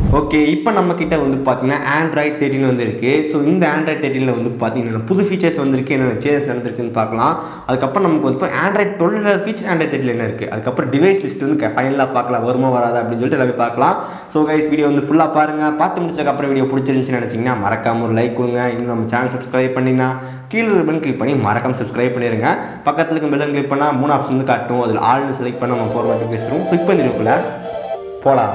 okay இப்போ நம்ம கிட்ட வந்து பார்த்தீங்கன்னா ஆண்ட்ராய்ட் தேர்ட்டின் வந்து இருக்குது ஸோ இந்த ஆண்ட்ராய்ட் தேர்ட்டினில் வந்து பார்த்தீங்கன்னா புது ஃபீச்சர்ஸ் வந்திருக்கு என்னென்ன சேஞ்சஸ் நடந்திருக்குன்னு பார்க்கலாம் அதுக்கப்புறம் நமக்கு வந்து ஆண்ட்ராய்ட் டுவெல் ஃபீச்சர் ஆண்ட்ராய்ட் தேர்ட்டில் என்ன இருக்குது அதுக்கப்புறம் டிவைஸ் லிஸ்ட் வந்து ஃபைனலாக பார்க்கலாம் வருமா வராதா அப்படின்னு சொல்லிட்டு எல்லாமே பார்க்கலாம் ஸோ கைஸ் வீடியோ வந்து ஃபுல்லாக பாருங்கள் பார்த்து முடிச்சதுக்கப்புறம் வீடியோ பிடிச்சிருந்துச்சுன்னு நினச்சிங்கன்னா மறக்காம ஒரு லைக் கொடுங்க இன்னும் நம்ம சேனல் சப்ஸ்கிரைப் பண்ணிங்கன்னா கீழே ரிப்பன் கிளிக் பண்ணி மறக்காம சப்ஸ்கிரைப் பண்ணிடுங்க பக்கத்தில் இருக்க பெல்டன் கிளிக் பண்ணால் மூணு ஆப்ஷன் வந்து காட்டும் அதில் ஆள்னு செலக்ட் பண்ண நம்ம போகிற மாதிரி பேசுகிறோம் ஸோ இப்போ இந்த வீடியோக்குள்ள போகலாம்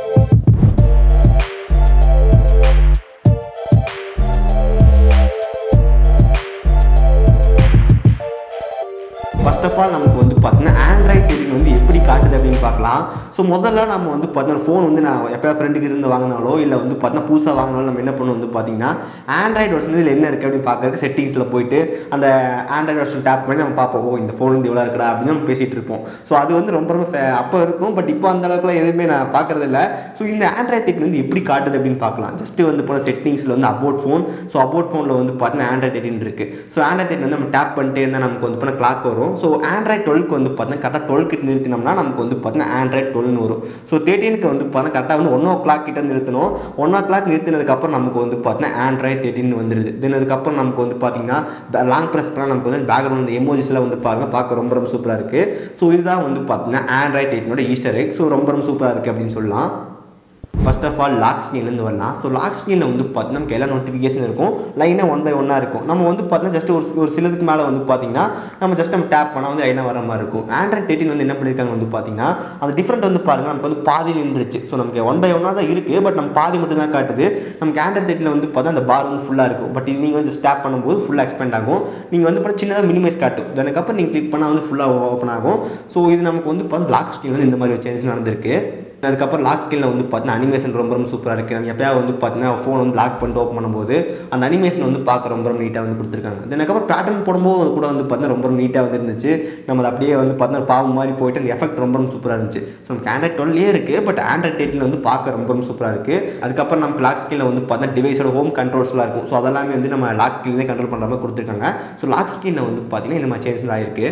ஃபர்ஸ்ட் ஆஃப் ஆல் நமக்கு வந்து பார்த்தீங்கன்னா ஆண்ட்ராய்ட் தேர்ட்டின் வந்து எப்படி காட்டுது அப்படின்னு பார்க்கலாம் ஸோ முதல்ல நம்ம வந்து பார்த்தீங்கன்னா ஃபோன் வந்து நான் எப்போ ஃப்ரெண்டுக்கு இருந்து வாங்கினாலோ இல்லை வந்து பார்த்தீங்கன்னா புதுசாக வாங்கினாலும் நம்ம என்ன பண்ணுவோம் வந்து பார்த்தீங்கன்னா ஆண்ட்ராய்டு வெர்ஷன் இதில் என்ன இருக்குது அப்படின்னு பார்க்கறதுக்கு செட்டிங்ஸில் போயிட்டு அந்த ஆண்ட்ராய்டு வெர்ஷன் டேப் பண்ணி நம்ம பார்ப்போம் ஓ இந்த ஃபோன் வந்து இவ்வளோ இருக்குடா அப்படின்னு நம்ம பேசிகிட்டு இருப்போம் ஸோ அது வந்து ரொம்ப ரொம்ப fa- அப்போ இருக்கும் பட் இப்போ அந்த அளவுக்குலாம் எதுவுமே நான் பார்க்கறது இல்ல ஸோ இந்த ஆண்ட்ராய்ட் தேர்ட்டின் வந்து எப்படி காட்டுது அப்படின்னு பார்க்கலாம் ஜஸ்ட் வந்து போன செட்டிங்ஸில் வந்து அபவுட் ஃபோன் ஸோ அபவுட் ஃபோனில் வந்து பார்த்தீங்கன்னா ஆண்ட்ராய்ட் தேர்ட்டின் இருக்குது ஸோ ஆண்ட்ராய்ட் தேர்ட்டின் வந்து நம்ம டேப் பண்ணிட்டே இருந்தால் நமக்கு வந்து பண்ண கிளாக் வரும் ஸோ ஆண்ட்ராய்ட் டுவெல்க்கு வந்து பார்த்தீங்கன்னா கரெக்டாக டுவெல் கிட்ட நிறுத்தினோம்னா நமக்கு வந்து பார்த்தீங்கன்னா ஆண்ட்ராய்ட் டுவெல்னு வரும் ஸோ தேர்ட்டீனுக்கு வந்து பார்த்தீங்கன்னா கரெக்டாக வந்து ஒன் ஓ கிளாக் கிட்ட நிறுத்தணும் ஒன் ஓ கிளாக் நிறுத்தினதுக்கப்புறம் நமக்கு வந்து பார்த்தீங்கன்னா ஆண்ட்ராய்ட் தேர்ட்டின் வந்துருது தென் அதுக்கப்புறம் நமக்கு வந்து பார்த்தீங்கன்னா லாங் ப்ரெஸ் பண்ணால் நமக்கு வந்து பேக்ரவுண்ட் எமோஜிஸ்லாம் வந்து பாருங்க பார்க்க ரொம்ப ரொம்ப சூப்பராக இருக்குது ஸோ இதுதான் வந்து பார்த்தீங்கன்னா ஆண்ட்ராய்ட் தேர்ட்டினோட ஈஸ்டர் எக் ஸோ ரொம்ப ரொம்ப சூப்பராக இருக்குது அப்படின்னு சொல்லலாம் ஃபர்ஸ்ட் ஆஃப் ஆல் லாக் ஸ்க்ரீன்லேருந்து வரலாம் ஸோ லாக் ஸ்க்ரீனில் வந்து பார்த்தீங்கன்னா நமக்கு எல்லா நோட்டிஃபிகேஷன் இருக்கும் லைனாக ஒன் பை ஒன்னாக இருக்கும் நம்ம வந்து பார்த்தீங்கன்னா ஜஸ்ட் ஒரு ஒரு சிலதுக்கு மேலே வந்து பார்த்தீங்கன்னா நம்ம ஜஸ்ட் நம்ம டேப் பண்ணால் வந்து லைனாக வர மாதிரி இருக்கும் ஆண்ட்ராய்ட் தேர்ட்டின் வந்து என்ன பண்ணியிருக்காங்க வந்து பார்த்தீங்கன்னா அந்த டிஃப்ரெண்ட் வந்து பாருங்கள் நமக்கு வந்து பாதி நின்றுச்சு ஸோ நமக்கு ஒன் பை ஒன்னாக தான் இருக்குது பட் நம்ம பாதி மட்டும் தான் காட்டுது நமக்கு ஆண்ட்ராய்ட் தேர்ட்டில் வந்து பார்த்தா அந்த பார் வந்து ஃபுல்லாக இருக்கும் பட் இது நீங்கள் வந்து டேப் பண்ணும்போது ஃபுல்லாக எக்ஸ்பெண்ட் ஆகும் நீங்கள் வந்து பார்த்தா சின்னதாக மினிமைஸ் காட்டும் அதுக்கப்புறம் நீங்கள் கிளிக் பண்ணால் வந்து ஃபுல்லாக ஓப்பன் ஆகும் ஸோ இது நமக்கு வந்து பார்த்தா லாக் ஸ்க்ரீன் வந்து இந்த மாதிரி ஒரு சேஞ்சஸ் நடந்திருக்கு அதுக்கப்புறம் லாக் ஸ்கில்ல வந்து பார்த்தீங்கன்னா அனிமேஷன் ரொம்ப ரொம்ப சூப்பராக இருக்குது நம்ம எப்பயாவது வந்து பார்த்தீங்கன்னா ஃபோன் வந்து லாக் பண்ணிட்டு ஓப்பன் பண்ணும்போது அந்த அனிமேஷன் வந்து பார்க்க ரொம்ப ரொம்ப நீட்டாக வந்து கொடுத்துருக்காங்க Then அதுக்கப்புறம் பேட்டர்ன் போடும்போது கூட வந்து பார்த்தீங்கன்னா ரொம்ப ரொம்ப நீட்டாக வந்து இருந்துச்சு நம்ம அதை அப்படியே வந்து பார்த்தீங்கன்னா பாவம் மாதிரி போயிட்டு அந்த எஃபெக்ட் ரொம்ப ரொம்ப சூப்பராக இருந்துச்சு ஸோ நமக்கு ஆண்ட்ராய்ட் டுவெல்லே இருக்குது பட் ஆண்ட்ராய்ட் தேர்ட்டில் வந்து பார்க்க ரொம்ப ரொம்ப சூப்பராக இருக்குது அதுக்கப்புறம் நமக்கு லாக் ஸ்கில்ல வந்து பார்த்தீங்கன்னா டிவைஸோட ஹோம் கண்ட்ரோல்ஸ்லாம் இருக்கும் ஸோ அதெல்லாமே வந்து நம்ம லாக் ஸ்கில்லே கண்ட்ரோல் பண்ணுற மாதிரி கொடுத்துருக்காங்க ஸோ லாக் ஸ்கிரீனில் வந்து பார்த்தீங்கன்னா இந்த மாதிரி சேஞ்சஸ் ஆயிருக்கு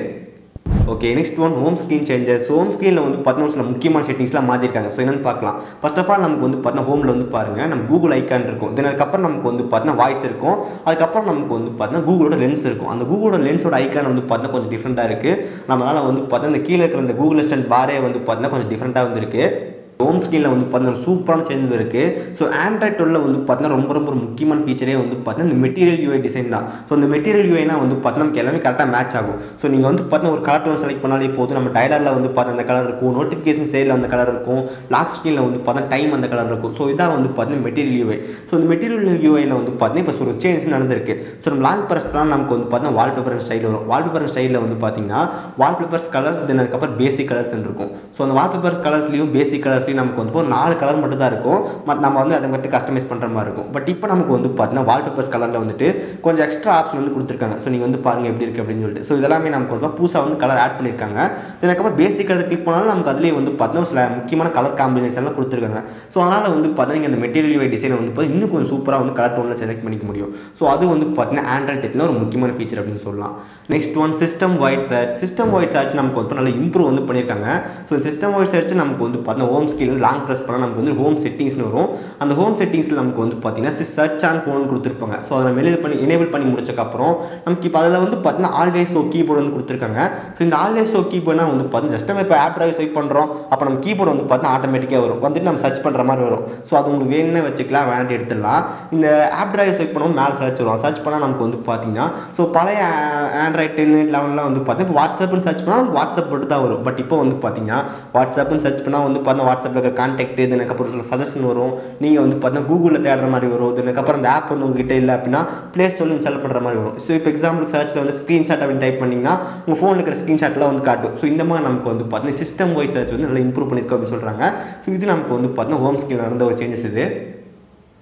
okay next one home screen changes home ஸ்க்ரீனில் வந்து பார்த்தீங்கன்னா சில முக்கியமான செட்டிங்ஸ்லாம் மாற்றிருக்காங்க ஸோ என்னன்னு பார்க்கலாம் ஃபர்ஸ்ட் ஆஃப் ஆல் நமக்கு வந்து பார்த்தீங்கன்னா ஹோமில் வந்து பாருங்கள் நம்ம கூகுள் ஐக்கான் இருக்கும் தென் அதுக்கப்புறம் நமக்கு வந்து பார்த்தீங்கன்னா வாய்ஸ் இருக்கும் அதுக்கப்புறம் நமக்கு வந்து பார்த்தீங்கன்னா கூகுளோட லென்ஸ் இருக்கும் அந்த கூகுளோட லென்ஸோட ஐக்கான் வந்து பார்த்தீங்கன்னா கொஞ்சம் டிஃப்ரெண்ட்டாக இருக்குது நம்மளால் வந்து பார்த்தீங்கன்னா இந்த கீழே இருக்கிற இந்த கூகுள் அசிஸ்டன்ட் பாரே வந்து பார்த்தீங்கன்னா கொஞ்சம் டிஃப்ரெண்ட்டாக வந்துருக்கு ஹோம் ஸ்க்ரீனில் வந்து பார்த்தீங்கன்னா சூப்பரான சேஞ்சஸ் இருக்குது ஸோ ஆண்ட்ராய்ட் டுவெல்ல வந்து பார்த்தீங்கன்னா ரொம்ப ரொம்ப ஒரு முக்கியமான ஃபீச்சரே வந்து பார்த்தீங்கன்னா இந்த மெட்டீரியல் யூஐ டிசைன் தான் ஸோ இந்த மெட்டீரியல் யூஐனா வந்து பார்த்தீங்கன்னா நமக்கு எல்லாமே கரெக்டாக மேட்ச் ஆகும் ஸோ நீங்கள் வந்து பார்த்தீங்கன்னா ஒரு கலர் டோன் செலக்ட் பண்ணாலே போதும் நம்ம டைலரில் வந்து பார்த்தீங்கன்னா அந்த கலர் இருக்கும் நோட்டிஃபிகேஷன் சைடில் அந்த கலர் இருக்கும் லாக் ஸ்க்ரீனில் வந்து பார்த்தீங்கன்னா டைம் அந்த கலர் இருக்கும் ஸோ இதான் வந்து பார்த்தீங்கன்னா மெட்டீரியல் யூஐ ஸோ இந்த மெட்டீரியல் யூஐயில் வந்து பார்த்தீங்கன்னா இப்போ ஒரு சேஞ்ச் நடந்திருக்கு ஸோ நம்ம லாங் ப்ரெஸ் பண்ணால் நமக்கு வந்து பார்த்தீங்கன்னா வால்பேப்பர் ஸ்டைல் வரும் வால்பேப்பர் ஸ்டைலில் வந்து பார்த்தீங்கன்னா வால்பேப்பர்ஸ் கலர்ஸ் தென் அதுக்கப்புறம் பேசிக் கலர்ஸ் இருக்கும் ஸோ அந்த வால்பேப்பர் கலர்ஸ்லையும் பேசிக் கலர்ஸ்லையும் நமக்கு வந்து ஒரு நாலு கலர் மட்டும் தான் இருக்கும் மத் நம்ம வந்து அதை மட்டும் கஸ்டமைஸ் பண்ணுற மாதிரி இருக்கும் பட் இப்போ நமக்கு வந்து பார்த்தீங்கன்னா வால்பேப்பர்ஸ் கலரில் வந்துட்டு கொஞ்சம் எக்ஸ்ட்ரா ஆப்ஷன் வந்து கொடுத்துருக்காங்க ஸோ நீங்கள் வந்து பாருங்கள் எப்படி இருக்குது அப்படின்னு சொல்லிட்டு ஸோ இதெல்லாமே நமக்கு வந்து புதுசாக வந்து கலர் ஆட் பண்ணியிருக்காங்க Then அதுக்கப்புறம் பேசிக் கலர் கிளிக் பண்ணாலும் நமக்கு அதுலேயே வந்து பார்த்தீங்கன்னா சில முக்கியமான கலர் காம்பினேஷன்லாம் கொடுத்துருக்காங்க ஸோ அதனால் வந்து பார்த்தீங்கன்னா இந்த மெட்டீரியல் டிசைனை வந்து பார்த்தீங்கன்னா இன்னும் கொஞ்சம் சூப்பராக வந்து கலர் டோனில் செலக்ட் பண்ணிக்க முடியும் ஸோ அது வந்து பார்த்தீங்கன்னா ஆண்ட்ராய்ட் டெக்னில் ஒரு முக்கியமான ஃபீச்சர் அப்படின்னு சொல்லலாம் next one system wide search system wide search நமக்கு வந்து நல்லா இம்ப்ரூவ் வந்து பண்ணியிருக்காங்க ஸோ சிஸ்டம் வைட் சர்ச் நமக்கு வந்து பார்த்தீங்கன்னா ஹோம் ஸ்கில் லாங் ப்ரெஸ் பண்ணால் நமக்கு வந்து ஹோம் செட்டிங்ஸ்னு வரும் அந்த ஹோம் செட்டிங்ஸில் நமக்கு வந்து பார்த்தீங்கன்னா சர்ச் ஆன் ஃபோன் கொடுத்துருப்பாங்க ஸோ அதை நம்ம வெளியே பண்ணி எனேபிள் பண்ணி முடிச்சக்கப்புறம் நமக்கு இப்போ அதில் வந்து பார்த்தீங்கன்னா ஆல்வேஸ் ஓ கீபோர்டு வந்து கொடுத்துருக்காங்க ஸோ இந்த ஆல்வேஸ் ஓ கீபோர்ட்னா வந்து பார்த்தீங்கன்னா ஜஸ்ட் நம்ம இப்போ ஆப் டிரைவ் ஸ்வைப் பண்ணுறோம் அப்போ நம்ம கீபோர்டு வந்து பார்த்தீங்கன்னா ஆட்டோமேட்டிக்காக வரும் வந்துட்டு நம்ம சர்ச் பண்ணுற மாதிரி வரும் ஸோ அது உங்களுக்கு வேணும்னு வச்சுக்கலாம் வேணாட்டி எடுத்துடலாம் இந்த ஆப் டிரைவ் ஸ்வைப் பண்ணுவோம் மேலே சர்ச் வரும் சர்ச் பண்ணால் நமக்கு வந்து பார்த்தீங்கன்னா ஸோ பழைய ஆண்ட்ராய்ட் டென் லெவன்லாம் வந்து பார்த்தீங்கன்னா இப்போ வாட்ஸ்அப்னு சர்ச் பண்ணால் நமக்கு வாட்ஸ்அப் மட்டும் தான் வரும் பட் இப்போ வந்து பார்த்தீங்கன்னா வாட்ஸ்அப்னு சர்ச் பண்ணால் வந்து பார்த்தீங்கன்னா வாட்ஸ்அப்பில் இருக்கிற கான்டாக்ட் இதுக்கப்புறம் சில சஜஷன் வரும் நீங்கள் வந்து பார்த்தீங்கன்னா கூகுளில் தேடுற மாதிரி வரும் இதுக்கப்புறம் அந்த ஆப் வந்து உங்ககிட்ட இல்லை அப்படின்னா ப்ளே ஸ்டோரில் இன்ஸ்டால் பண்ணுற மாதிரி வரும் ஸோ இப்போ எக்ஸாம்பிள் சர்ச்சில் வந்து ஸ்க்ரீன்ஷாட் அப்படின்னு டைப் பண்ணிங்கன்னா உங்கள் ஃபோனில் இருக்கிற ஸ்க்ரீன்ஷாட்லாம் வந்து காட்டும் ஸோ இந்த மாதிரி நமக்கு வந்து பார்த்தீங்கன்னா சிஸ்டம் வைஸ் சர்ச் வந்து நல்லா இம்ப்ரூவ் பண்ணியிருக்கோம் அப்படின்னு சொல்கிறாங்க ஸோ இது நமக்கு வந்து பார்த்தீங்கன்னா ஹோம் ஸ்கில் நடந்த ஒரு சேஞ்சஸ் இது ஓகே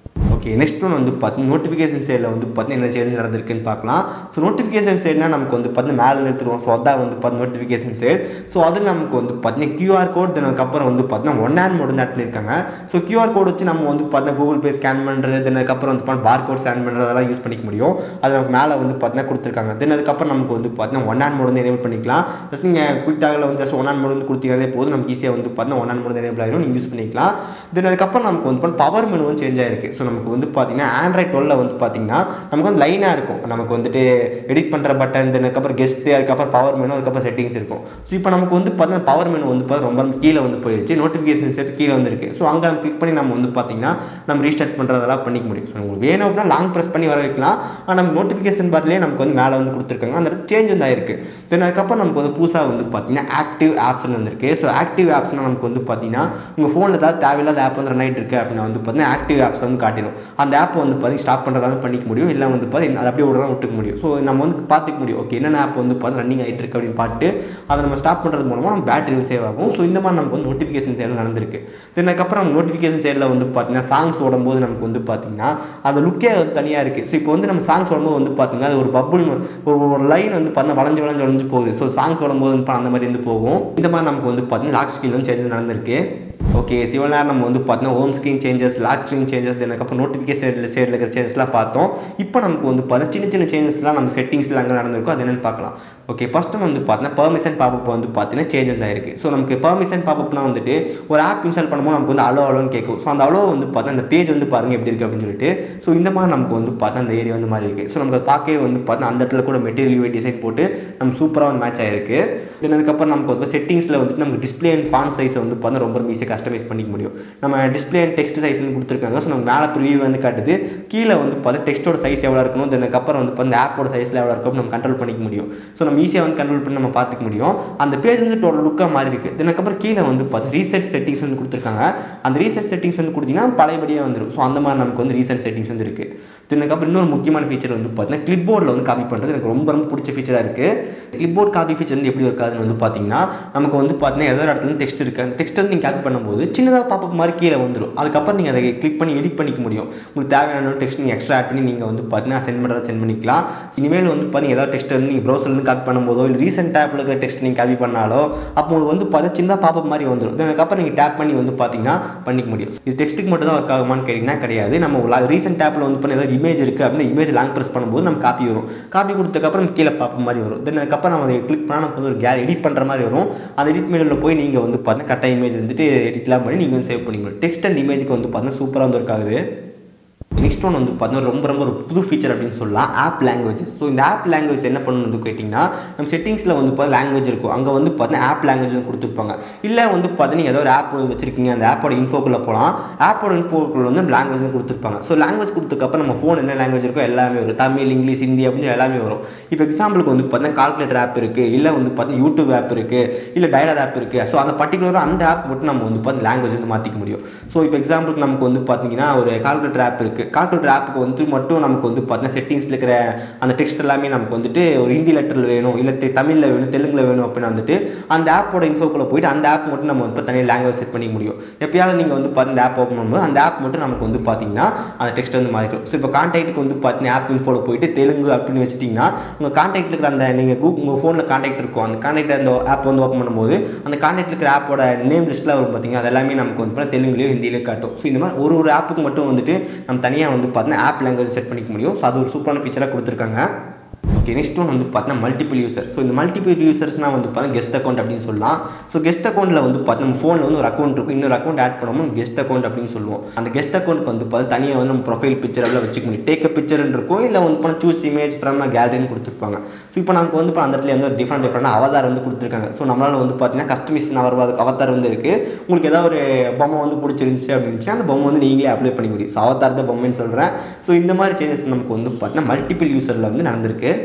ஓகே நெக்ஸ்ட் ஒன் வந்து பார்த்தீங்கன்னா நோட்டிஃபிகேஷன் சைடில் வந்து பார்த்தீங்கன்னா என்ன சேஞ்ச் நடந்திருக்குன்னு பார்க்கலாம் ஸோ நோட்டிஃபிகேஷன் சைட்னா நமக்கு வந்து பார்த்தீங்கன்னா மேலே நிறுத்துருவோம் ஸோ அதான் வந்து பார்த்து நோட்டிஃபிகேஷன் சைட் ஸோ அது நமக்கு வந்து பார்த்தீங்கன்னா கியூஆர் கோட் அதுக்கப்புறம் வந்து பார்த்தீங்கன்னா ஒன் ஹேண்ட் மோட் வந்து ஆட் பண்ணியிருக்காங்க ஸோ கியூஆர் கோட் வச்சு நம்ம வந்து பார்த்தீங்கன்னா கூகுள் பே ஸ்கேன் பண்ணுறது தென் அதுக்கப்புறம் வந்து பார்த்தீங்கன்னா பார் கோட் ஸ்கேன் பண்ணுறது அதெல்லாம் யூஸ் பண்ணிக்க முடியும் அது நமக்கு மேலே வந்து பார்த்தீங்கன்னா கொடுத்துருக்காங்க தென் அதுக்கப்புறம் நமக்கு வந்து பார்த்தீங்கன்னா ஒன் ஹேண்ட் மோட் வந்து எனேபிள் பண்ணிக்கலாம் ஜஸ்ட் நீங்கள் குயிட்டாகில் வந்து ஜஸ்ட் ஒன் ஹேண்ட் மோட் வந்து கொடுத்தீங்களே போதும் நமக்கு ஈஸியாக வந்து பார்த்தீங்கன்னா ஒன் ஹேண்ட் மோட் எனேபிள் ஆகிடும் நீங்கள் யூஸ் பண்ணிக்கலாம் தென் அதுக்கப்புறம் நமக்கு வந்து பவர் மெனு வந்து சேஞ்ச் ஆயிருக்கு ஸோ நமக்கு வந்து பார்த்தீங்கன்னா ஆண்ட்ராய்ட் டுவெல்ல வந்து பார்த்தீங்கன்னா நமக்கு வந்து லைனாக இருக்கும் நமக்கு வந்துட்டு எடிட் பண்ணுற பட்டன் தென் அதுக்கப்புறம் கெஸ்ட்டு அதுக்கப்புறம் பவர் மெனு அதுக்கப்புறம் செட்டிங்ஸ் இருக்கும் ஸோ இப்போ நமக்கு வந்து பார்த்தீங்கன்னா பவர் மெனு வந்து பார்த்தா ரொம்ப கீழே வந்து போயிடுச்சு நோட்டிஃபிகேஷன் செட் கீழே வந்துருக்கு ஸோ அங்கே நம்ம கிளிக் பண்ணி நம்ம வந்து பார்த்தீங்கன்னா நம்ம ரீஸ்டார்ட் பண்ணுறதெல்லாம் பண்ணிக்க முடியும் ஸோ உங்களுக்கு வேணும் அப்படின்னா லாங் ப்ரெஸ் பண்ணி வர வைக்கலாம் ஆனால் நம்ம நோட்டிஃபிகேஷன் பார்த்துலேயே நமக்கு வந்து மேலே வந்து கொடுத்துருக்காங்க அந்த சேஞ்ச் வந்து ஆயிருக்கு தென் அதுக்கப்புறம் நமக்கு வந்து புதுசாக வந்து பார்த்தீங்கன்னா ஆக்டிவ் ஆப்ஸ்னு வந்திருக்கு ஸோ ஆக்டிவ் ஆப்ஸ்னால் நமக்கு வந்து பார்த்தீங்கன்னா உங்கள் ஃபோனில் ஏதாவது தேவையில்லாத ஆப் வந்து ரன் ஆகிட்டு இருக்கு அப்படின்னா வந்து பார்த்தீங்கன்னா ஆக்டிவ் ஆப்ஸ் வந்து காட்டிடும் அந்த ஆப் வந்து பார்த்தீங்கன்னா ஸ்டாப் பண்ணுறதாலும் பண்ணிக்க முடியும் இல்லை வந்து பார்த்தீங்கன்னா அதை அப்படியே விடலாம் விட்டுக்க முடியும் ஸோ நம்ம வந்து பார்த்துக்க முடியும் ஓகே என்னென்ன ஆப் வந்து பார்த்து ரன்னிங் ஆகிட்டு இருக்கு அப்படின்னு பார்த்து அதை நம்ம ஸ்டாப் பண்ணுறது மூலமாக நம்ம பேட்டரி வந்து சேவ் ஆகும் ஸோ இந்த மாதிரி நமக்கு வந்து நோட்டிஃபிகேஷன் சேல் நடந்திருக்கு தென் அதுக்கப்புறம் நோட்டிஃபிகேஷன் சேலில் வந்து பார்த்தீங்கன்னா சாங்ஸ் ஓடும்போது நமக்கு வந்து பார்த்தீங்கன்னா அந்த லுக்கே வந்து தனியாக இருக்குது ஸோ இப்போ வந்து நம்ம சாங்ஸ் ஓடும்போது வந்து பார்த்தீங்கன்னா அது ஒரு பப்புள் ஒரு ஒரு லைன் வந்து பார்த்தீங்கன்னா வளைஞ்சு வளைஞ்சு வளைஞ்சு போகுது ஸோ சாங்ஸ் ஓடும்போது வந்து அந்த மாதிரி வந்து போகும் இந்த மாதிரி நமக்கு வந்து பார்த்தீங்கன்னா லாக் ஸ்கில் வந்து சேஞ்சஸ் நடந்திருக்கு ஓகே சிவ நேரம் நம்ம வந்து பார்த்தீங்கன்னா home screen changes lock screen changes அதுக்கப்புறம் நோட்டிஃபிகேஷன் சைடில் இருக்கிற சேஞ்சஸ்லாம் பார்த்தோம் இப்போ நமக்கு வந்து பார்த்தீங்கன்னா சின்ன சின்ன சேஞ்சஸ்லாம் நம்ம செட்டிங்ஸில் அங்கே நடந்திருக்கும் அது என்னென்னு பார்க்கலாம் ஓகே ஃபஸ்ட்டு வந்து பார்த்தீங்கன்னா பர்மிஷன் பாப்பப் வந்து பார்த்தீங்கன்னா சேஞ்சஸ் ஆயிருக்கு ஸோ நமக்கு பர்மிஷன் பாப்பப்னா வந்துட்டு ஒரு ஆப் இன்ஸ்டால் பண்ணும்போது நமக்கு வந்து அலோ அலோன்னு கேட்கும் ஸோ அந்த அலோ வந்து பார்த்தா அந்த பேஜ் வந்து பாருங்கள் எப்படி இருக்குது அப்படின்னு சொல்லிட்டு ஸோ இந்த மாதிரி நமக்கு வந்து பார்த்தா அந்த ஏரியா வந்து மாதிரி இருக்குது ஸோ நமக்கு அதை பார்க்கவே வந்து பார்த்தா அந்த இடத்துல கூட மெட்டீரியல் டிசைன் போட்டு நம்ம சூப்பராக வந்து மேட்ச் ஆயிருக்கு தென் அதுக்கப்புறம் நமக்கு வந்து செட்டிங்ஸில் வந்துட்டு நமக்கு டிஸ்பிளே அண்ட் ஃபான் சைஸை வந்து பார்த்தா ரொம்ப ஈஸியாக கஸ்டமைஸ் பண்ணிக்க முடியும் நம்ம டிஸ்பிளே அண்ட் டெக்ஸ்ட் சைஸ்னு கொடுத்துருக்காங்க ஸோ நம்ம மேலே ப்ரிவியூ வந்து காட்டுது கீழே வந்து பார்த்தா டெக்ஸ்ட்டோட சைஸ் எவ்வளோ இருக்கணும் தென் அதுக்கப்புறம் வந்து பார்த்தா ஆப்போட சைஸில் எவ்வளோ இருக்கும் நம்ம கண்ட்ரோல் பண்ணிக்க முடியும் ஸோ நம்ம ஈஸியாக வந்து கண்ட்ரோல் பண்ணி நம்ம பார்த்துக்க முடியும் அந்த பேஜ் வந்து டோட்டல் லுக்காக மாறி இருக்கு தென் அதுக்கப்புறம் கீழே வந்து பார்த்து ரீசெட் செட்டிங்ஸ் வந்து கொடுத்துருக்காங்க அந்த ரீசெட் செட்டிங்ஸ் வந்து கொடுத்தீங்கன்னா பழையபடியாக வந்துடும் ஸோ அந்த மாதிரி நமக்கு வந்து ரீசெட் செட்டிங்ஸ் வந்து இருக்குது அதுக்கப்புறம் இன்னொரு முக்கியமான ஃபீச்சர் வந்து பார்த்தீங்கன்னா கிளிப் போர்டில் வந்து காப்பி பண்ணுறது எனக்கு ரொம்ப ரொம்ப பிடிச்ச ஃபீச்சராக இருக்குது கிளிப் போர்ட் காப்பி ஃபீச்சர் வந்து எப்படி இருக்காதுன்னு வந்து பார்த்தீங்கன்னா நமக்கு வந்து பார்த்தீங்கன்னா எதாவது இடத்துல டெக்ஸ்ட் இருக்குது அந்த டெக்ஸ்ட் வந்து நீங்கள் காப்பி பண்ணும்போது சின்னதாக பாப்பப் மாதிரி கீழே வந்துடும் அதுக்கப்புறம் நீங்கள் அதை கிளிக் பண்ணி எடிட் பண்ணிக்க முடியும் உங்களுக்கு தேவையான டெக்ஸ்ட் நீங்கள் எக்ஸ்ட்ரா ஆட் பண்ணி நீங்கள் வந்து பார்த்தீங்கன்னா சென்ட் பண்ணுறதை சென்ட் பண்ணிக்கலாம் இனிமேல் வந்து பார்த்தீங்கன்னா ஏதாவது டெக்ஸ்ட் வந்து நீங்கள் ப்ரௌசர்லேருந்து காப்பி பண்ணும்போதோ இல்லை ரீசெண்ட் ஆப்பில் இருக்கிற டெக்ஸ்ட் நீங்கள் காப்பி பண்ணாலோ அப்போ உங்களுக்கு வந்து பார்த்தா சின்ன பாப்பப் மாதிரி வந்துடும் அதுக்கப்புறம் நீங்கள் டேப் பண்ணி வந்து பார்த்தீங்கன்னா பண்ணிக்க முடியும் இது டெக்ஸ்ட்டுக்கு மட்டும் தான் ஒர்க் ஆகுமான்னு கேட்டிங்கன்னா கிடையாது நம்ம ரீசெண்ட் ஆப்பில் வந்து பண்ண ஏதாவது இமேஜ் இருக்குது அப்படின்னா இமேஜ் லாங் ப்ரெஸ் பண்ணும்போது நம்ம காப்பி வரும் காப்பி கொடுத்ததுக்கப்புறம் கீழே பாப்ப மாதிரி வரும் தென் அதுக்கப்புறம் நம்ம அதை கிளிக் பண்ணால் நமக்கு வந்து ஒரு கேர் எடிட் பண்ணுற மாதிரி வரும் அந்த எடிட் மெனுவில் போய் நீங்கள் வந்து பார்த்தீங்கன்னா கரெக்டாக இமேஜ் வந்துட்டு எடிட்லாம் பண்ணி நீங்கள் வந்து சேவ் பண்ணிக்க முடியும் டெக்ஸ்ட் அண்ட் இமேஜுக்கு வந்து பார்த்தீங்கன்னா சூப்பராக வந்து ஒர்க் ஆகுது நெக்ஸ்ட் ஒன் வந்து பார்த்தீங்கன்னா ரொம்ப ரொம்ப ஒரு புது ஃபீச்சர் அப்படின்னு சொல்லலாம் ஆப் லாங்குவேஜஸ் ஸோ இந்த ஆப் லாங்குவேஜ் என்ன பண்ணணும் வந்து கேட்டிங்கன்னா நம்ம செட்டிங்ஸில் வந்து பார்த்தா லாங்குவேஜ் இருக்கும் அங்கே வந்து பார்த்தீங்கன்னா ஆப் லாங்குவேஜ் கொடுத்துருப்பாங்க இல்லை வந்து பார்த்தீங்கன்னா ஏதோ ஒரு ஆப் வச்சிருக்கீங்க அந்த ஆப்போட இன்ஃபோக்குள்ளே போகலாம் ஆப்போட இன்ஃபோக்குள்ள வந்து லாங்குவேஜ் கொடுத்துருப்பாங்க ஸோ லாங்குவேஜ் கொடுத்ததுக்கப்புறம் நம்ம ஃபோன் என்ன லாங்குவேஜ் இருக்கோ எல்லாமே வரும் தமிழ் இங்கிலீஷ் ஹிந்தி அப்படின்னு எல்லாமே வரும் இப்போ எக்ஸாம்பிளுக்கு வந்து பார்த்தீங்கன்னா கால்குலேட்டர் ஆப் இருக்குது இல்லை வந்து பார்த்தீங்கன்னா யூடியூப் ஆப் இருக்குது இல்லை டைலர் ஆப் இருக்குது ஸோ அந்த பர்டிகுலராக அந்த ஆப் மட்டும் நம்ம வந்து பார்த்து லாங்குவேஜ் வந்து மாற்றிக்க முடியும் ஸோ இப்போ எக்ஸாம்பிளுக்கு நமக்கு வந்து பார்த்தீங்கன்னா ஒரு கால்குலேட்டர் ஆப் இருக்குது கால்குலேட்டர் ஆப்புக்கு வந்து மட்டும் நமக்கு வந்து பார்த்தீங்கன்னா செட்டிங்ஸில் இருக்கிற அந்த டெக்ஸ்ட் எல்லாமே நமக்கு வந்துட்டு ஒரு ஹிந்தி லெட்டரில் வேணும் இல்லை தெ- தமிழில் வேணும் தெலுங்கில் வேணும் அப்படின்னு வந்துட்டு அந்த ஆப்போட இன்ஃபோக்குள்ளே போயிட்டு அந்த ஆப் மட்டும் நம்ம வந்து தனியாக லாங்குவேஜ் செட் பண்ணிக்க முடியும் எப்பயாவது நீங்கள் வந்து பார்த்து அந்த ஆப் ஓப்பன் பண்ணும்போது அந்த ஆப் மட்டும் நமக்கு வந்து பார்த்தீங்கன்னா அந்த டெக்ஸ்ட் வந்து மாறிடும் ஸோ இப்போ கான்டாக்ட்டுக்கு வந்து பார்த்தீங்கன்னா ஆப் இன்ஃபோவில் போயிட்டு தெலுங்கு அப்படின்னு வச்சுட்டிங்கன்னா உங்கள் கான்டாக்ட் இருக்கிற அந்த நீங்கள் கூ உங்கள் ஃபோனில் கான்டாக்ட் இருக்கும் அந்த கான்டாக்ட் அந்த ஆப் வந்து ஓப்பன் பண்ணும்போது அந்த கான்டாக்ட் இருக்கிற ஆப்போட நேம் லிஸ்ட்டில் வரும் பார்த்தீங்கன்னா அது எல்லாமே நமக்கு வந்து பார்த்தீங்கன்னா தெலுங்குலையோ ஹிந்திலையோ காட்டும் ஸோ இந்த மாதிரி ஒரு ஒரு ஆப்புக்கு மட்டும் வந்துட்டு நம்ம தனியாக வந்து பார்த்தீங்கன்னா ஆப் லாங்குவேஜ் செட் பண்ணிக்க முடியும் ஸோ அது ஒரு சூப்பரான ஃபீச்சராக கொடுத்துருக்காங்க ஓகே நெக்ஸ்ட் ஒன் வந்து பார்த்தீங்கன்னா மல்டிபிள் யூசர் ஸோ இந்த மல்டிபிள் யூசர்ஸ்னால் வந்து பார்த்தீங்கன்னா கெஸ்ட் அக்கௌண்ட் அப்படின்னு சொல்லலாம் ஸோ கெஸ்ட் அக்கௌண்ட்டில் வந்து பார்த்தா நம்ம ஃபோனில் வந்து ஒரு அக்கௌண்ட் இருக்கும் இன்னொரு அக்கௌண்ட் ஆட் பண்ணும்போது கெஸ்ட் அக்கௌண்ட் அப்படின்னு சொல்லுவோம் அந்த கெஸ்ட் அக்கௌண்ட்க்கு வந்து பார்த்து தனியாக வந்து நம்ம ப்ரொஃபைல் பிக்சர் எல்லாம் வச்சுக்க முடியும் டேக் பிக்சர்னு இருக்கும் இல்லை வந்து பண்ண சூஸ் இமேஜ் ஃப்ரம் கேலரின்னு கொடுத்துருப்பாங்க ஸோ இப்போ நமக்கு வந்து இப்போ அந்த இடத்துல வந்து ஒரு டிஃப்ரெண்ட் டிஃப்ரெண்ட் அவதார் வந்து கொடுத்துருக்காங்க ஸோ நம்மளால் வந்து பார்த்தீங்கன்னா கஸ்டமைசேஷன் அவர் அவதார் வந்து இருக்குது உங்களுக்கு ஏதாவது ஒரு பொம்மை வந்து பிடிச்சிருந்துச்சி அப்படின்னு அந்த பொம்மை வந்து நீங்களே அப்ளை பண்ணி முடியும் ஸோ அவதார் தான் பொம்மைன்னு சொல்கிறேன் ஸோ இந்த மாதிரி சேஞ்சஸ் நமக்கு வந்து பார்த்தீங்கன்னா மல்டிபிள் யூசரில் வந்து நடந்திருக்கு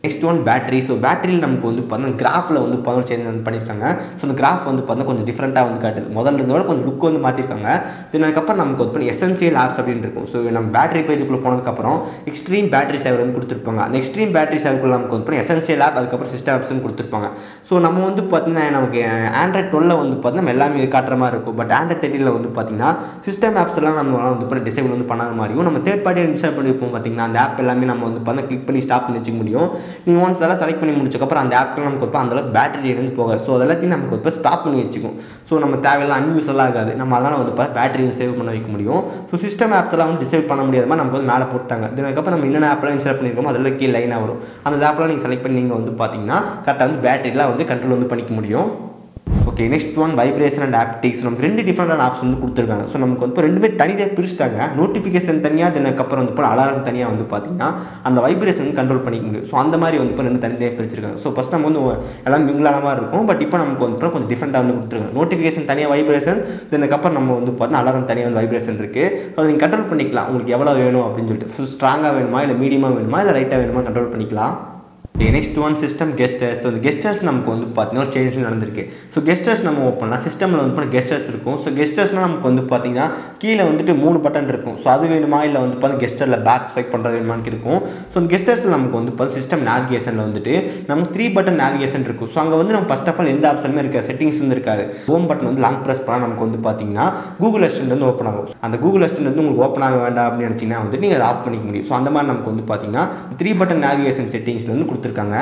நெக்ஸ்ட் ஒன் பேட்டரி ஸோ பேட்டரியில் நமக்கு வந்து பார்த்தீங்கன்னா கிராஃபில் வந்து பதினொரு சேஞ்ச் வந்து பண்ணியிருக்காங்க ஸோ அந்த கிராஃப் வந்து பார்த்தீங்கன்னா கொஞ்சம் டிஃப்ரெண்ட்டாக வந்து காட்டுது முதல்ல இருந்தோட கொஞ்சம் லுக் வந்து மாற்றிருக்காங்க தென் அதுக்கப்புறம் நமக்கு வந்து எசென்சியல் ஆப்ஸ் அப்படின்னு இருக்கும் ஸோ நம்ம பேட்டரி பேஜுக்குள்ளே போனதுக்கப்புறம் எக்ஸ்ட்ரீம் பேட்டரி சேவர் வந்து கொடுத்துருப்பாங்க அந்த எக்ஸ்ட்ரீம் பேட்டரி சேவருக்குள்ள நமக்கு வந்து எசென்சியல் ஆப் அதுக்கப்புறம் சிஸ்டம் ஆப்ஸ்னு கொடுத்துருப்பாங்க ஸோ நம்ம வந்து பார்த்தீங்கன்னா நமக்கு ஆண்ட்ராய்ட் டுவெல்ல வந்து பார்த்தீங்கன்னா எல்லாமே காட்டுற மாதிரி இருக்கும் பட் ஆண்ட்ராய்ட் தேர்ட்டியில் வந்து பார்த்தீங்கன்னா சிஸ்டம் ஆப்ஸ் எல்லாம் நம்ம வந்து இப்போ டிசேபிள் வந்து பண்ணாத மாதிரியும் நம்ம தேர்ட் பார்ட்டி இன்ஸ்டால் பண்ணியிருப்போம் பார்த்தீங்கன்னா அந்த ஆப் எல்லாமே நம்ம வந்து பார்த்தா கிளிக் பண்ணி ஸ்டாப் பண்ணி வச்சுக்க முடியும் நீங்கள் ஒன்ஸ் அதெல்லாம் செலக்ட் பண்ணி முடிச்சக்கப்புறம் அந்த ஆப்க்கு நமக்கு இப்போ அந்தளவுக்கு பேட்டரி வந்து போகாது ஸோ அதெல்லாத்தையும் நமக்கு இப்போ ஸ்டாப் பண்ணி வச்சுக்கும் ஸோ நம்ம தேவையில்லாம் அன்யூஸ்லாம் ஆகாது நம்ம அதனால் வந்து பார்த்தா பேட்டரியும் சேவ் பண்ண வைக்க முடியும் ஸோ சிஸ்டம் ஆப்ஸ் எல்லாம் வந்து டிசேபிள் பண்ண முடியாத மாதிரி நமக்கு வந்து மேலே போட்டாங்க இதுக்கப்புறம் நம்ம என்னென்ன ஆப்லாம் இன்ஸ்டால் பண்ணியிருக்கோமோ அதெல்லாம் கீழே லைனாக வரும் அந்த ஆப்லாம் நீங்கள் செலக்ட் பண்ணி நீங்கள் வந்து பார்த்தீங்கன்னா கரெக்டாக வந்து பேட்டரிலாம் வந்து கண்ட்ரோல் வந்து பண்ணிக்க முடியும் okay next one vibration and haptics நமக்கு ரெண்டு டிஃப்ரெண்டான ஆப்ஸ் வந்து கொடுத்துருக்காங்க ஸோ நமக்கு வந்து இப்போ ரெண்டுமே தனியாக பிரிச்சுட்டாங்க நோட்டிஃபிகேஷன் தனியாக அதுக்கப்புறம் வந்து இப்போ அலாரம் தனியாக வந்து பார்த்தீங்கன்னா அந்த வைப்ரேஷன் வந்து கண்ட்ரோல் பண்ணிக்க முடியும் ஸோ அந்த மாதிரி வந்து இப்போ ரெண்டு தனியாக பிரிச்சிருக்காங்க ஸோ ஃபஸ்ட் நம்ம வந்து எல்லாம் மிங்கிளான மாதிரி இருக்கும் பட் இப்போ நமக்கு வந்து இப்போ கொஞ்சம் டிஃப்ரெண்ட்டாக வந்து கொடுத்துருக்காங்க நோட்டிஃபிகேஷன் தனியாக வைப்ரேஷன் அதுக்கப்புறம் நம்ம வந்து பார்த்தீங்கன்னா அலாரம் தனியாக வந்து வைப்ரேஷன் இருக்குது ஸோ அதை நீங்கள் கண்ட்ரோல் பண்ணிக்கலாம் உங்களுக்கு எவ்வளோ வேணும் அப்படின்னு சொல்லிட்டு ஸோ ஸ்ட்ராங்காக வேணுமா இல்லை மீடியமாக வேணுமா இல்லை லைட்டாக வேணுமா கண்ட்ரோல் பண்ணிக்கலாம் next one system gestures so இந்த கெஸ்டர்ஸ் நமக்கு வந்து பார்த்தீங்கன்னா ஒரு சேஞ்ச் நடந்திருக்கு ஸோ கெஸ்டர்ஸ் நம்ம ஓப்பன் பண்ணலாம் சிஸ்டமில் வந்து கெஸ்டர்ஸ் இருக்கும் ஸோ கெஸ்டர்ஸ்னால் நமக்கு வந்து பார்த்தீங்கன்னா கீழே வந்துட்டு மூணு பட்டன் இருக்கும் ஸோ அது வேணுமா இல்லை வந்து பார்த்தீங்கன்னா கெஸ்டரில் பேக் ஸ்வைப் பண்ணுறது வேணுமான்னு இருக்கும் ஸோ அந்த கெஸ்டர்ஸில் நமக்கு வந்து பார்த்தா சிஸ்டம் நேவிகேஷனில் வந்துட்டு நமக்கு த்ரீ பட்டன் நேவிகேஷன் இருக்கும் ஸோ அங்கே வந்து நம்ம ஃபஸ்ட் ஆஃப் ஆல் எந்த ஆப்ஷனுமே இருக்காது செட்டிங்ஸ் வந்து இருக்காது ஹோம் பட்டன் வந்து லாங் ப்ரெஸ் பண்ணால் நமக்கு வந்து பார்த்தீங்கன்னா கூகுள் அசிஸ்டன்ட் வந்து ஓப்பன் ஆகும் அந்த கூகுள் அசிஸ்டன்ட் வந்து உங்களுக்கு ஓப்பன் ஆக வேண்டாம் அப்படின்னு நினச்சிங்கன்னா வந்து நீங்கள் அதை ஆஃப் பண்ணிக்க முடியும் ஸோ அந்த மாதிரி நமக்கு வந்து பார்த்தீங்கன்னா த்ரீ பட்டன் நேவிகேஷன் செட்டிங்ஸில் வந்து கொடுத்துருக்காங்க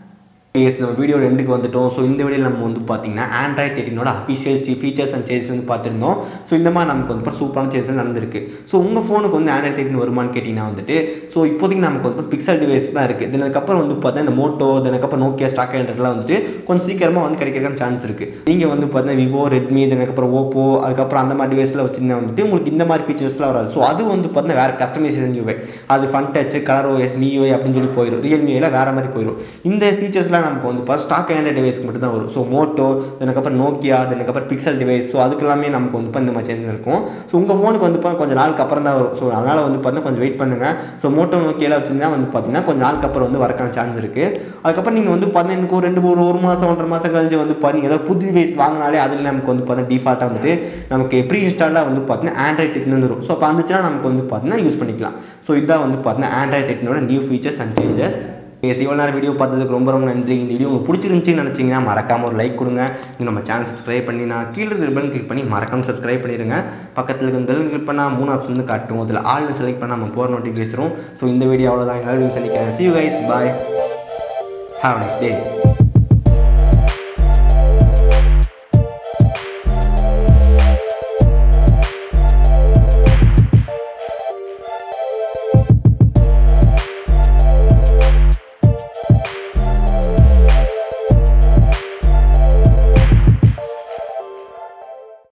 எஸ் நம்ம வீடியோ ரெண்டுக்கு வந்துட்டோம் ஸோ இந்த வீடியோவில் நம்ம வந்து பார்த்தீங்கன்னா ஆண்ட்ராய்ட் தேர்ட்டினோட அஃபிஷியல் சி ஃபீச்சர்ஸ் அண்ட் சேஞ்சஸ் வந்து பார்த்துருந்தோம் ஸோ இந்த மாதிரி நமக்கு வந்து சூப்பரான சேஞ்சஸ் நடந்திருக்கு ஸோ உங்கள் ஃபோனுக்கு வந்து ஆண்ட்ராய்ட் தேர்ட்டின் வருமானு கேட்டிங்கன்னா வந்துட்டு ஸோ இப்போதைக்கு நமக்கு வந்து பிக்சல் டிவைஸ் தான் இருக்குது இதுக்கப்புறம் வந்து பார்த்தா இந்த மோட்டோ இதுக்கப்புறம் நோக்கியா ஸ்டாக் ஹண்ட்ரட்லாம் வந்துட்டு கொஞ்சம் சீக்கிரமாக வந்து கிடைக்கிறதுக்கான சான்ஸ் இருக்குது நீங்கள் வந்து பார்த்தீங்கன்னா விவோ ரெட்மி இதுக்கப்புறம் ஓப்போ அதுக்கப்புறம் அந்த மாதிரி டிவைஸில் வச்சிருந்தா வந்துட்டு உங்களுக்கு இந்த மாதிரி ஃபீச்சர்ஸ்லாம் வராது ஸோ அது வந்து பார்த்தீங்கன்னா வேறு கஸ்டமைசேஷன் யூஐ அது Funtouch ColorOS MIUI அப்படின்னு சொல்லி போயிடும் ரியல்மியில் வேறு மாதிரி போயிடும் இந்த ஃபீச்சர்ஸ்லாம் நமக்கு வந்து இப்போ ஸ்டாக் ஹேண்டட் டிவைஸ்க்கு மட்டும் தான் வரும் ஸோ மோட்டோ அதுக்கப்புறம் நோக்கியா அதுக்கப்புறம் பிக்சல் டிவைஸ் ஸோ அதுக்கெல்லாமே நமக்கு வந்து இப்போ இந்த மாதிரி சேஞ்சஸ் இருக்கும் ஸோ உங்கள் ஃபோனுக்கு வந்து இப்போ கொஞ்சம் நாளுக்கு அப்புறம் தான் வரும் ஸோ அதனால் வந்து பார்த்தீங்கன்னா கொஞ்சம் வெயிட் பண்ணுங்கள் ஸோ மோட்டோ நோக்கியாவில் வச்சிருந்தா வந்து பார்த்தீங்கன்னா கொஞ்சம் நாளுக்கு அப்புறம் வந்து வரக்கான சான்ஸ் இருக்குது அதுக்கப்புறம் நீங்கள் வந்து பார்த்தீங்கன்னா எனக்கு ஒரு ரெண்டு ஒரு ஒரு மாதம் ஒன்றரை மாதம் கழிஞ்சு வந்து பார்த்தீங்க ஏதாவது புது டிவைஸ் வாங்கினாலே அதில் நமக்கு வந்து பார்த்தீங்கன்னா டிஃபால்ட்டாக வந்துட்டு நமக்கு ப்ரீ இன்ஸ்டாலாக வந்து பார்த்தீங்கன்னா ஆண்ட்ராய்ட் டெக்னு வந்துடும் ஸோ அப்போ வந்துச்சுன்னா நமக்கு வந்து பார்த்தீங்கன்னா யூஸ் பண்ணிக்கலாம் ஸோ இதான் வந்து பார்த்தீங்கன்னா ஆண்ட்ராய்ட் டெக்னோட new features and changes yes இவ்வளோ நேரம் வீடியோ பார்த்ததுக்கு ரொம்ப ரொம்ப நன்றி இந்த வீடியோ உங்களுக்கு பிடிச்சிருந்துச்சின்னு நினச்சிங்கன்னா மறக்காமல் ஒரு லைக் கொடுங்க நீங்கள் நம்ம சேனல் சப்ஸ்கிரைப் பண்ணி நான் கீழே இருக்கிற பெல் கிளிக் பண்ணி மறக்காமல் சப்ஸ்கிரைப் பண்ணிடுங்க பக்கத்தில் இருக்க பெல் கிளிக் பண்ணால் மூணு ஆப்ஷன் வந்து காட்டும் அதில் ஆள்னு செலக்ட் பண்ணால் நம்ம போகிற நோட்டிஃபிகேஷன் ஸோ இந்த வீடியோ அவ்வளோதான் எல்லாரும் சந்திக்கிறேன் see you guys bye have next day